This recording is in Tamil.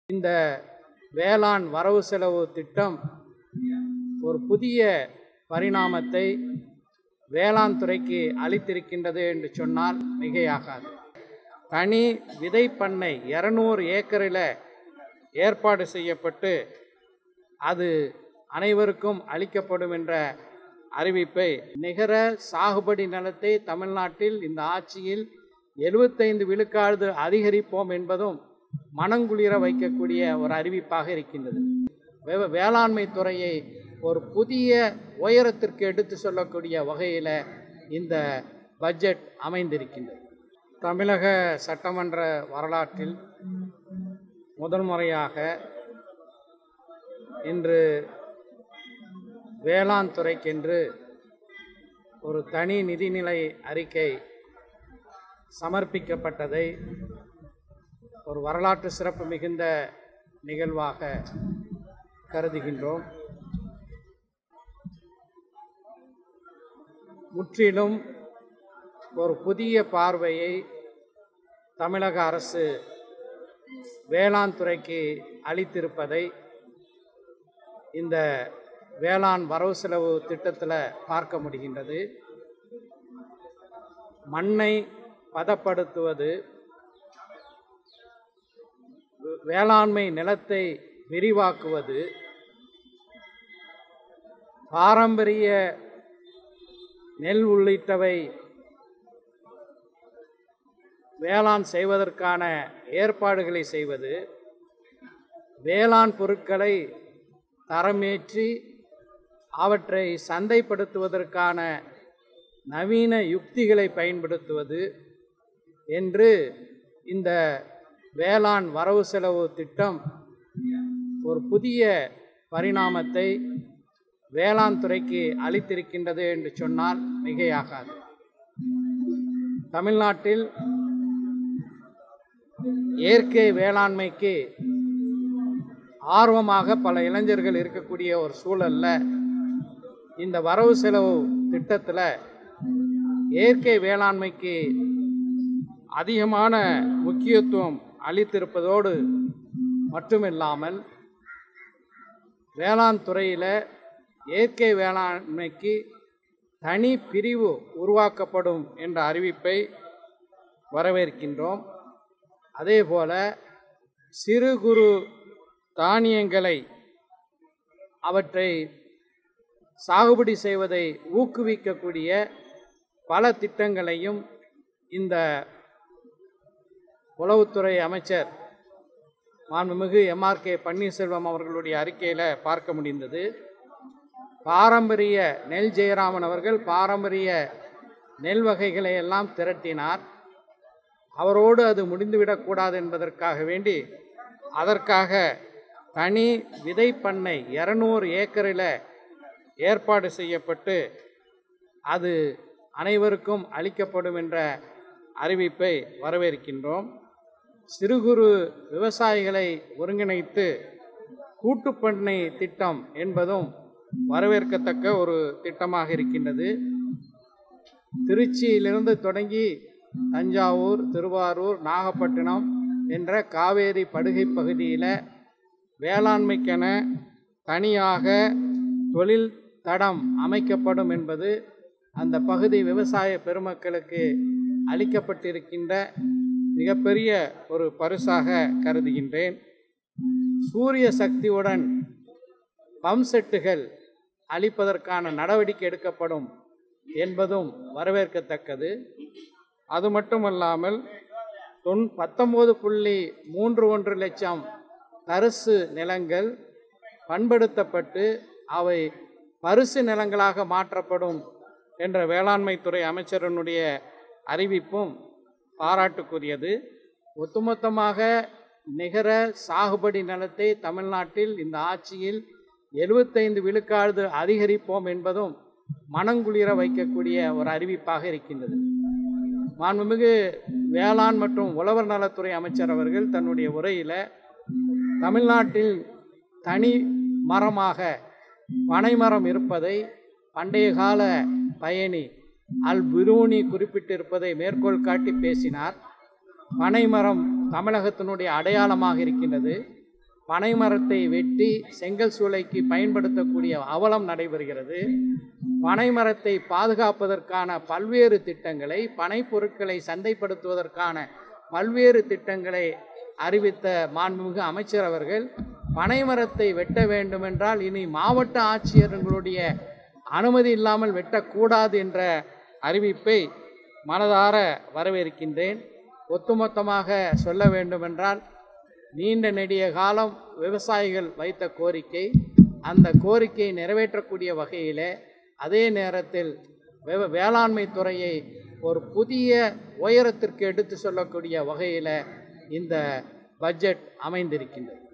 இந்த வேளாண் வரவு செலவு திட்டம் ஒரு புதிய பரிணாமத்தை வேளாண் துறைக்கு அளித்திருக்கின்றது என்று சொன்னால் மிகையாகாது தனி விதை பண்ணை இரநூறு ஏக்கரில் ஏற்பாடு செய்யப்பட்டு அது அனைவருக்கும் அளிக்கப்படும் என்ற அறிவிப்பை நிகர சாகுபடி நிலத்தை தமிழ்நாட்டில் இந்த ஆட்சியில் எழுபத்தைந்து விழுக்காடு அதிகரிப்போம் என்பதும் மனங்குளிர வைக்கக்கூடிய ஒரு அறிவிப்பாக இருக்கின்றது வே- வேளாண்மை துறையை ஒரு புதிய உயரத்திற்கு எடுத்து சொல்லக்கூடிய வகையில் இந்த பட்ஜெட் அமைந்திருக்கின்றது தமிழக சட்டமன்ற வரலாற்றில் முதல் முறையாக இன்று வேளாண் துறைக்கென்று ஒரு தனி நிதிநிலை அறிக்கை சமர்ப்பிக்கப்பட்டதை ஒரு வரலாற்று சிறப்பு மிகுந்த நிகழ்வாக கருதுகின்றோம் முற்றிலும் ஒரு புதிய பார்வையை தமிழக அரசு வேளாண் துறைக்கு அளித்திருப்பதை இந்த வேளாண் வரவு செலவு திட்டத்தில் பார்க்க முடிகின்றது மண்ணை பதப்படுத்துவது வே- வேளாண்மை நிலத்தை விரிவாக்குவது பாரம்பரிய நெல் உள்ளிட்டவை வேளாண் செய்வதற்கான ஏற்பாடுகளை செய்வது வேளாண் பொருட்களை தரமேற்றி அவற்றை சந்தைப்படுத்துவதற்கான நவீன யுக்திகளை பயன்படுத்துவது என்று இந்த வேளாண் வரவு செலவு திட்டம் ஒரு புதிய பரிணாமத்தை வேளாண் துறைக்கு அளித்திருக்கின்றது என்று சொன்னால் மிகையாகாது தமிழ்நாட்டில் இயற்கை வேளாண்மைக்கு ஆர்வமாக பல இளைஞர்கள் இருக்கக்கூடிய ஒரு சூழல்ல இந்த வரவு செலவு திட்டத்தில் இயற்கை வேளாண்மைக்கு அதிகமான முக்கியத்துவம் அளித்திருப்பதோடு மட்டுமில்லாமல் வேளாண் துறையில் இயற்கை வேளாண்மைக்கு தனி பிரிவு உருவாக்கப்படும் என்ற அறிவிப்பை வரவேற்கின்றோம் அதேபோல சிறு குறு தானியங்களை அவற்றை சாகுபடி செய்வதை ஊக்குவிக்கக்கூடிய பல திட்டங்களையும் இந்த உளவுத்துறை அமைச்சர் மாண்புமிகு எம்ஆர்கே பன்னீர்செல்வம் அவர்களுடைய அறிக்கையில் பார்க்க முடிந்தது பாரம்பரிய நெல் ஜெயராமன் அவர்கள் பாரம்பரிய நெல் வகைகளை எல்லாம் திரட்டினார் அவரோடு அது முடிந்துவிடக்கூடாது என்பதற்காக வேண்டி அதற்காக தனி விதை பண்ணை இரநூறு ஏக்கரில் ஏற்பாடு செய்யப்பட்டு அது அனைவருக்கும் அளிக்கப்படும் என்ற அறிவிப்பை வரவேற்கின்றோம் சிறு குறு விவசாயிகளை ஒருங்கிணைத்து கூட்டுப்பண்ணை திட்டம் என்பதும் வரவேற்கத்தக்க ஒரு திட்டமாக இருக்கின்றது திருச்சியிலிருந்து தொடங்கி தஞ்சாவூர் திருவாரூர் நாகப்பட்டினம் என்ற காவேரி படுகை பகுதியில் வேளாண்மைக்கென தனியாக தொழில் தடம் அமைக்கப்படும் என்பது அந்த பகுதி விவசாய பெருமக்களுக்கு அளிக்கப்பட்டிருக்கின்ற மிகப்பெரிய ஒரு பரிசாக கருதுகின்றேன் சூரிய சக்தியுடன் பம்ப் செட்டுகள் அளிப்பதற்கான நடவடிக்கை எடுக்கப்படும் என்பதும் வரவேற்கத்தக்கது அது மட்டுமல்லாமல் தொன் பத்தொம்போது புள்ளி மூன்று ஒன்று லட்சம் தரிசு நிலங்கள் பண்படுத்தப்பட்டு அவை பரிசு நிலங்களாக மாற்றப்படும் என்ற வேளாண்மைத்துறை அமைச்சரனுடைய அறிவிப்பும் பாராட்டுக்குரியது ஒட்டுமொத்தமாக நிகர சாகுபடி நிலத்தை தமிழ்நாட்டில் இந்த ஆட்சியில் எழுபத்தைந்து விழுக்காடு அதிகரிப்போம் என்பதும் மனங்குளிர வைக்கக்கூடிய ஒரு அறிவிப்பாக இருக்கின்றது மாண்புமிகு வேளாண் மற்றும் உழவர் நலத்துறை அமைச்சர் அவர்கள் தன்னுடைய உரையில் தமிழ்நாட்டில் தனி மரமாக பனைமரம் இருப்பதை பண்டைய கால பயணி அல் பிரூனி குறிப்பிட்டிருப்பதை மேற்கோள் காட்டி பேசினார் பனைமரம் தமிழகத்தினுடைய அடையாளமாக இருக்கின்றது பனைமரத்தை வெட்டி செங்கல் சூளைக்கு பயன்படுத்தக்கூடிய அவலம் நடைபெறுகிறது பனைமரத்தை பாதுகாப்பதற்கான பல்வேறு திட்டங்களை பனை பொருட்களை சந்தைப்படுத்துவதற்கான பல்வேறு திட்டங்களை அறிவித்த மாண்புமிகு அமைச்சர் அவர்கள் பனைமரத்தை வெட்ட வேண்டுமென்றால் இனி மாவட்ட ஆட்சியர்களுடைய அனுமதி இல்லாமல் வெட்டக்கூடாது என்ற அறிவிப்பை மனதார வரவேற்கின்றேன் ஒட்டுமொத்தமாக சொல்ல வேண்டுமென்றால் நீண்ட நெடிய காலம் விவசாயிகள் வைத்த கோரிக்கை அந்த கோரிக்கையை நிறைவேற்றக்கூடிய வகையில் அதே நேரத்தில் வே- வேளாண்மை துறையை ஒரு புதிய உயரத்திற்கு எடுத்து சொல்லக்கூடிய வகையில் இந்த பட்ஜெட் அமைந்திருக்கின்றது